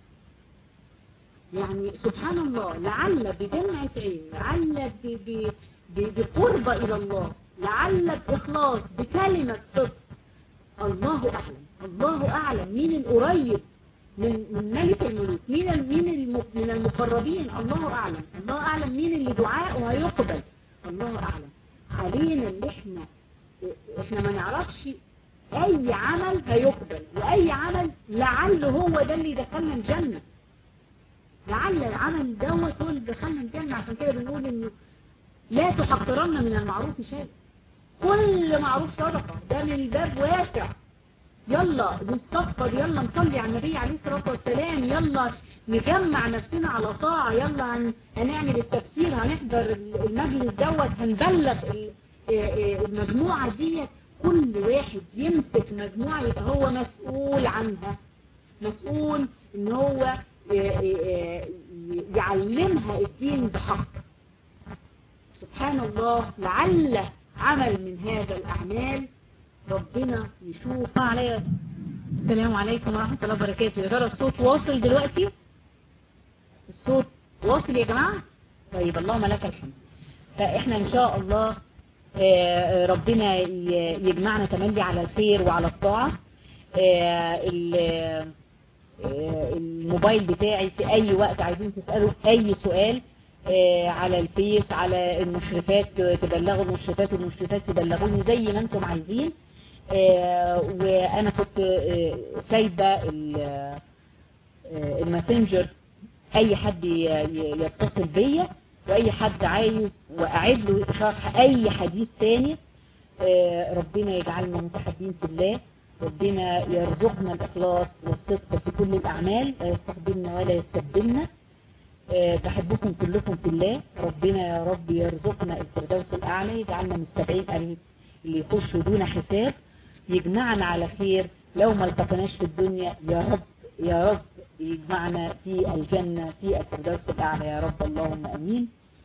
يعني سبحان الله لعل بدمعة عين لعل بقربة إلى الله لعل بإخلاص بكلمة صدق الله أعلم الله أعلم مين القريب من من ملك الملوك مين مين من المقربين الله أعلم الله أعلم مين اللي دعاءه هيقبل الله أعلم علينا اللي احنا احنا ما نعرفش اي عمل هيقبل واي عمل لعل هو ده اللي دخلنا الجنة لعل العمل دوت هو اللي دخلنا الجنة عشان كده بنقول انه لا تحقرن من المعروف شيء كل معروف صدقة ده من الباب واسع يلا نستغفر يلا نصلي على النبي عليه الصلاة والسلام يلا نجمع نفسنا على طاعة يلا هن... هنعمل التفسير هنحضر المجلس دوت هنبلغ المجموعة دي كل واحد يمسك مجموعة يبقى هو مسؤول عنها مسؤول ان هو يعلمها الدين بحق سبحان الله لعل عمل من هذا الأعمال ربنا يشوف عليه السلام عليكم ورحمة الله وبركاته يا ترى الصوت واصل دلوقتي الصوت واصل يا جماعة طيب اللهم لك الحمد فإحنا إن شاء الله ربنا يجمعنا تملي على الخير وعلى الطاعة الموبايل بتاعي في أي وقت عايزين تسألوا أي سؤال على الفيس على المشرفات تبلغوا المشرفات والمشرفات تبلغوني زي ما انتم عايزين وانا كنت سايبة الماسنجر اي حد يتصل بيا واي حد عايز واعد له شرح اي حديث تاني ربنا يجعلنا متحدين في الله ربنا يرزقنا الاخلاص والصدق في كل الاعمال لا يستخدمنا ولا يستبدلنا بحبكم كلكم في الله ربنا يا رب يرزقنا الفردوس الأعلى يجعلنا من السبعين اللي يخشوا دون حساب يجمعنا على خير لو ما التقناش في الدنيا يا رب يا رب يجمعنا في الجنة في الفردوس الأعلى يا رب اللهم أمين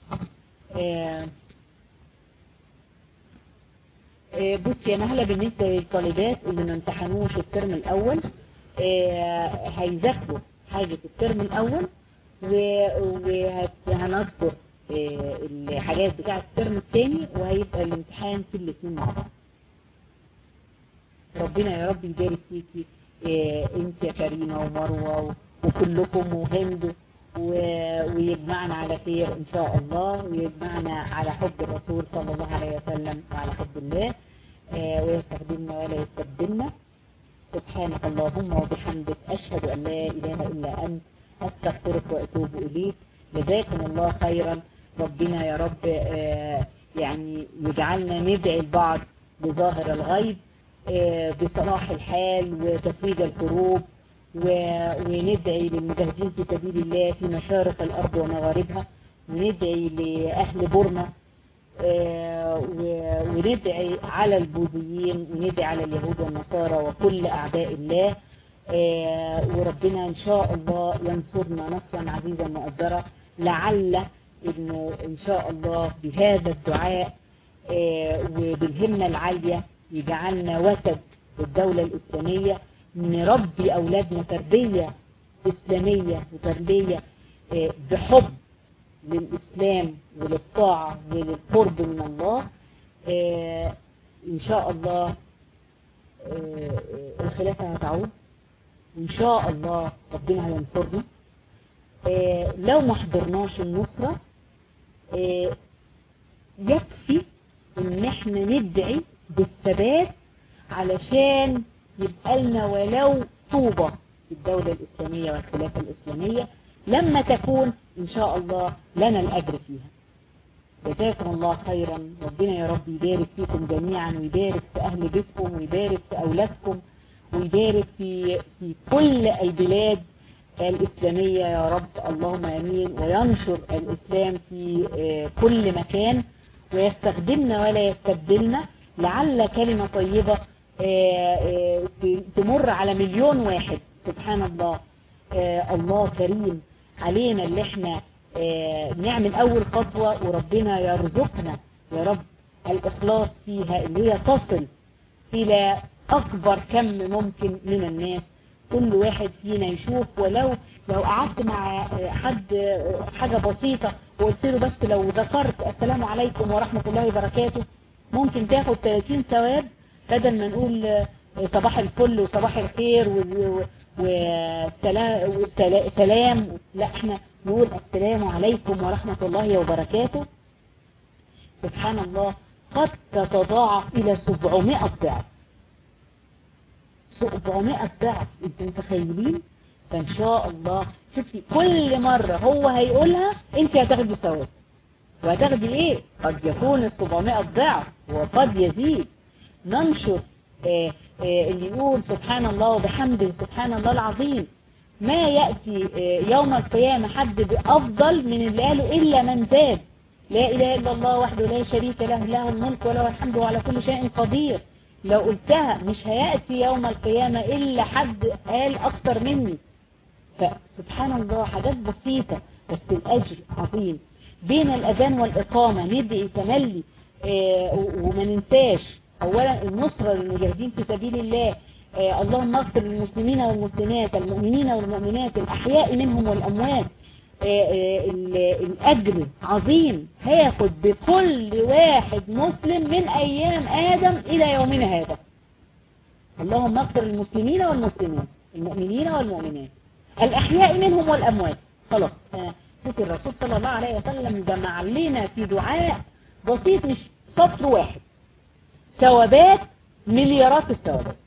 بص يا نهلة بالنسبة للطالبات اللي ما امتحنوش الترم الأول هيذاكروا حاجة الترم الأول وهنذكر الحاجات بتاعة الترم الثاني وهيبقى الامتحان في الاثنين مع بعض ربنا يا رب يبارك فيكي انت يا كريمة ومروة وكلكم وهند ويجمعنا على خير ان شاء الله ويجمعنا على حب الرسول صلى الله عليه وسلم وعلى حب الله ويستخدمنا ولا يستبدلنا سبحانك اللهم وبحمدك أشهد أن لا إله إلا أنت أستغفرك وأتوب إليك جزاكم الله خيرا ربنا يا رب يعني يجعلنا ندعي البعض بظاهر الغيب بصلاح الحال وتفريج الكروب وندعي للمجاهدين في سبيل الله في مشارق الأرض ومغاربها وندعي لأهل بورما وندعي على البوذيين وندعي على اليهود والنصارى وكل أعداء الله وربنا إن شاء الله ينصرنا نصرا عزيزا مؤثرا لعل إنه إن شاء الله بهذا الدعاء وبالهمة العالية يجعلنا وتد الدولة الإسلامية نربي أولادنا تربية إسلامية وتربية بحب للإسلام وللطاعة وللقرب من الله إن شاء الله الخلافة هتعود إن شاء الله ربنا هينصرنا لو ما حضرناش النصرة يكفي ان احنا ندعي بالثبات علشان يبقى لنا ولو طوبة في الدولة الإسلامية والخلافة الإسلامية لما تكون إن شاء الله لنا الأجر فيها جزاكم الله خيرا ربنا يا رب يبارك فيكم جميعا ويبارك في أهل بيتكم ويبارك في أولادكم ويبارك في, في كل البلاد الإسلامية يا رب اللهم أمين وينشر الإسلام في كل مكان ويستخدمنا ولا يستبدلنا لعل كلمة طيبة تمر على مليون واحد سبحان الله الله كريم علينا اللي احنا نعمل أول خطوة وربنا يرزقنا يا رب الإخلاص فيها اللي هي تصل إلى أكبر كم ممكن من الناس كل واحد فينا يشوف ولو لو قعدت مع حد حاجة بسيطة وقلت له بس لو ذكرت السلام عليكم ورحمة الله وبركاته ممكن تاخد 30 ثواب بدل ما نقول صباح الفل وصباح الخير وسلام لا احنا نقول السلام عليكم ورحمة الله وبركاته سبحان الله قد تتضاعف إلى 700 ضعف 700 ضعف انتوا متخيلين فان شاء الله شوفي كل مرة هو هيقولها انت هتاخدي ثواب وهتاخدي ايه قد يكون ال 700 ضعف وقد يزيد ننشر آآ آآ اللي يقول سبحان الله وبحمده سبحان الله العظيم ما يأتي يوم القيامة حد بأفضل من اللي قاله إلا من زاد لا إله إلا الله وحده لا شريك له له الملك وله الحمد وعلى كل شيء قدير لو قلتها مش هيأتي يوم القيامة إلا حد قال أكتر مني فسبحان الله حاجات بسيطة بس الأجر عظيم بين الأذان والإقامة ندعي تملي آه وما ننساش أولا النصرة للمجاهدين في سبيل الله آه اللهم اغفر للمسلمين والمسلمات المؤمنين والمؤمنات الأحياء منهم والأموات آه الأجر عظيم هياخد بكل واحد مسلم من أيام آدم إلى يومنا هذا اللهم اغفر للمسلمين والمسلمات المؤمنين والمؤمنات الأحياء منهم والأموات خلاص شوف الرسول صلى الله عليه وسلم جمع لنا في دعاء بسيط مش سطر واحد ثوابات مليارات الثوابات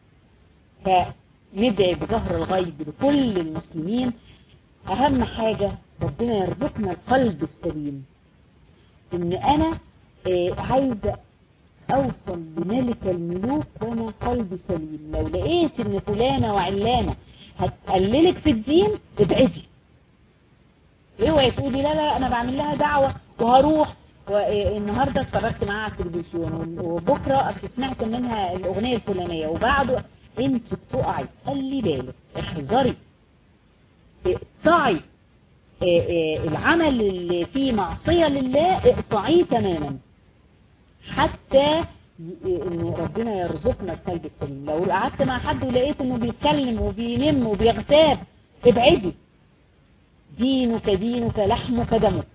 فندعي بظهر الغيب لكل المسلمين أهم حاجة ربنا يرزقنا القلب السليم إن أنا عايزة أوصل لملك الملوك وأنا قلبي سليم لو لقيت إن فلانة وعلانة هتقللك في الدين ابعدي اوعي تقولي لا لا انا بعمل لها دعوة وهروح والنهاردة اتفرجت معاها على التلفزيون وبكرة سمعت منها الاغنية الفلانية وبعده انت بتقعي خلي بالك احذري اقطعي العمل اللي فيه معصية لله اقطعيه تماما حتى ان ربنا يرزقنا القلب السليم لو قعدت مع حد ولقيت انه بيتكلم وبينم وبيغتاب ابعدي دينك دينك لحمك دمك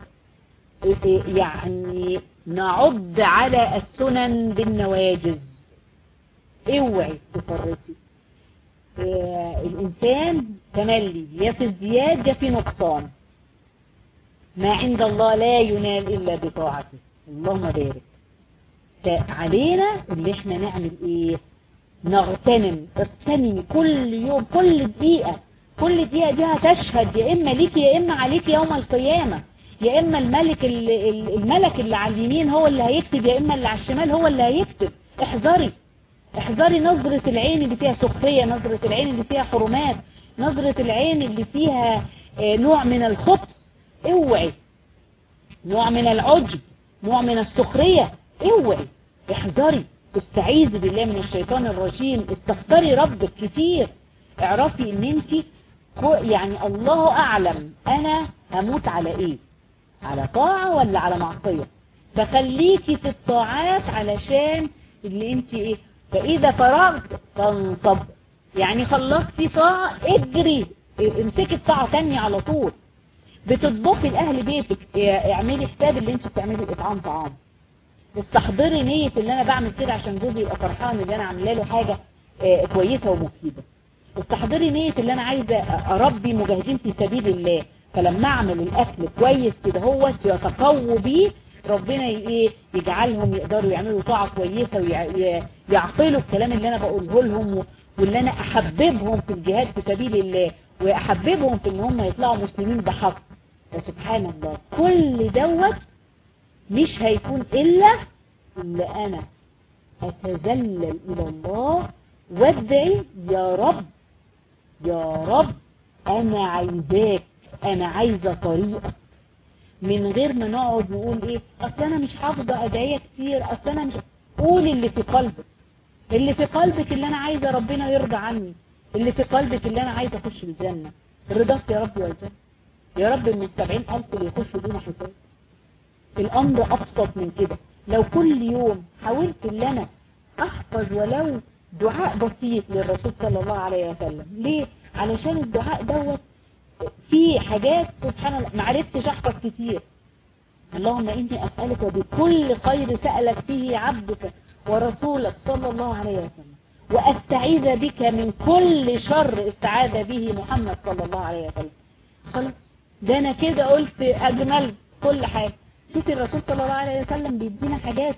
يعني نعض على السنن بالنواجز اوعي تفرطي الانسان تملي يا في ازدياد يا في نقصان ما عند الله لا ينال الا بطاعته اللهم بارك علينا اللي احنا نعمل ايه نغتنم اغتنمي كل يوم كل دقيقة كل دقيقة دي هتشهد يا اما ليك يا اما عليك يوم القيامة يا اما الملك اللي الملك اللي على اليمين هو اللي هيكتب يا اما اللي على الشمال هو اللي هيكتب احذري احذري نظرة العين اللي فيها سخرية نظرة العين اللي فيها حرمات نظرة العين اللي فيها نوع من الخبث اوعي نوع من العجب نوع من السخرية اوعي احذري استعيذي بالله من الشيطان الرجيم استغفري ربك كتير اعرفي ان انت يعني الله اعلم انا هموت على ايه على طاعة ولا على معصية فخليكي في الطاعات علشان اللي انت ايه فاذا فرغت فانصب يعني خلصتي طاعة اجري امسكي الطاعة تانية على طول بتطبخي لأهل بيتك اعملي حساب اللي انت بتعملي اطعام طعام استحضري نية اللي انا بعمل كده عشان جوزي يبقى فرحان ان انا عامله له حاجة اه كويسة ومفيدة استحضري نية اللي انا عايزة اربي مجاهدين في سبيل الله فلما اعمل الاكل كويس كده هو يتقووا بيه ربنا ايه يجعلهم يقدروا يعملوا طاعة كويسة ويعقلوا الكلام اللي انا بقوله لهم واللي انا احببهم في الجهاد في سبيل الله واحببهم في ان هم يطلعوا مسلمين بحق فسبحان الله كل دوت مش هيكون الا اللي انا اتذلل الى الله وادعي يا رب يا رب انا عايزاك انا عايزة طريقك من غير ما نقعد نقول ايه اصل انا مش حافظة ادعية كتير اصل انا مش قول اللي في قلبك اللي في قلبك اللي انا عايزة ربنا يرضى عني اللي في قلبك اللي انا عايزة اخش الجنة رضاك يا رب والجنة يا رب من السبعين الف اللي يخشوا دون حساب الامر ابسط من كده لو كل يوم حاولت ان انا احفظ ولو دعاء بسيط للرسول صلى الله عليه وسلم ليه علشان الدعاء دوت في حاجات سبحان الله ما عرفتش احفظ كتير اللهم اني اسألك بكل خير سألك فيه عبدك ورسولك صلى الله عليه وسلم واستعيذ بك من كل شر استعاذ به محمد صلى الله عليه وسلم خلاص ده انا كده قلت اجمل كل حاجة شوفي الرسول صلى الله عليه وسلم بيدينا حاجات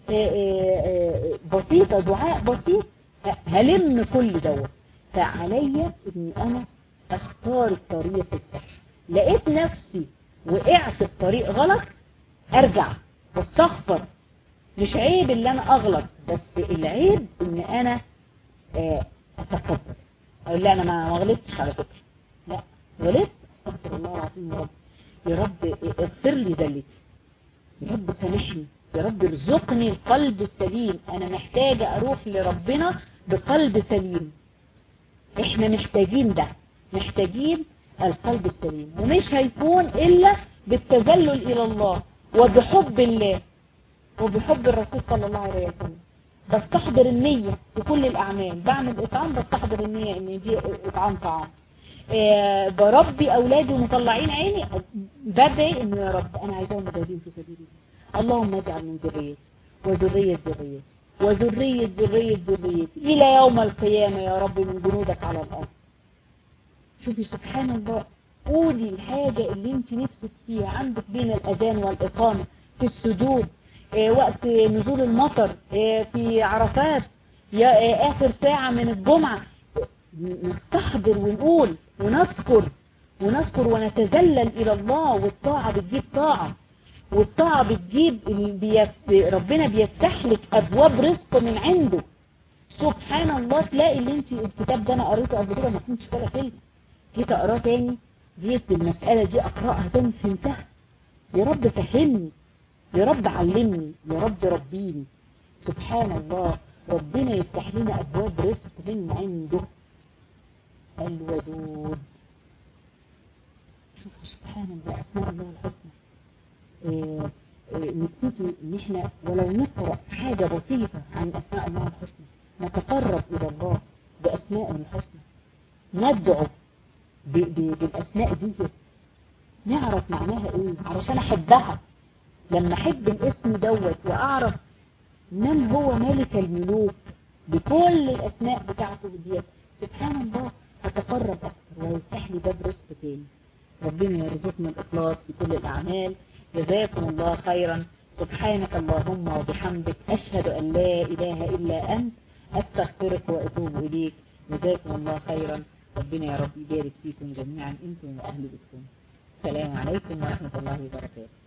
بسيطة دعاء بسيط هلم كل دوت فعليا اني انا اختار الطريق الصح لقيت نفسي وقعت في طريق غلط ارجع واستغفر مش عيب اللي انا اغلط بس العيب ان انا اتكبر اقول لا انا ما غلطتش على فكرة لا غلطت استغفر الله العظيم يا رب يا رب اغفر لي ذلتي يا رب سامحني يا رب ارزقني القلب السليم انا محتاجة اروح لربنا بقلب سليم احنا محتاجين ده محتاجين القلب السليم ومش هيكون الا بالتذلل الى الله وبحب الله وبحب الرسول صلى الله عليه وسلم بستحضر النية في كل الاعمال بعمل اطعام بستحضر النية ان دي اطعام طعام إيه بربي اولادي ومطلعين عيني بدعي انه يا رب انا عايزاهم مجاهدين في سبيل الله اللهم اجعل من ذريتي وذرية ذريتي وذرية ذرية ذريتي الى يوم القيامة يا رب من جنودك على الارض شوفي سبحان الله قولي الحاجة اللي انت نفسك فيها عندك بين الاذان والاقامة في السجود إيه وقت نزول المطر إيه في عرفات يا إيه اخر ساعة من الجمعة نستحضر ونقول ونذكر ونذكر ونتذلل الى الله والطاعة بتجيب طاعة والطاعة بتجيب بيف... ربنا بيفتح لك ابواب رزق من عنده سبحان الله تلاقي اللي انت الكتاب ده انا قريته قبل كده ما كنتش ولا كلمه جيت اقراه تاني جيت المسألة دي اقراها تاني فهمتها يا رب فهمني يا رب علمني يا رب ربيني سبحان الله ربنا يفتح لنا ابواب رزق من عنده الودود شوفوا سبحان الله اسماء الله الحسنى إيه إيه نبتدي ان احنا ولو نقرأ حاجة بسيطة عن اسماء الله الحسنى نتقرب الى الله باسماء الحسنى ندعو ب ب بالاسماء دي نعرف معناها ايه علشان احبها لما احب الاسم دوت واعرف من هو ملك الملوك بكل الاسماء بتاعته ديت سبحان الله اتقرب اكتر ويفتح لي باب رزق تاني ربنا يرزقنا الاخلاص في كل الاعمال جزاكم الله خيرا سبحانك اللهم وبحمدك اشهد ان لا اله الا انت استغفرك واتوب اليك جزاكم الله خيرا ربنا يا رب يبارك فيكم جميعا انتم واهل بيتكم السلام عليكم ورحمة الله وبركاته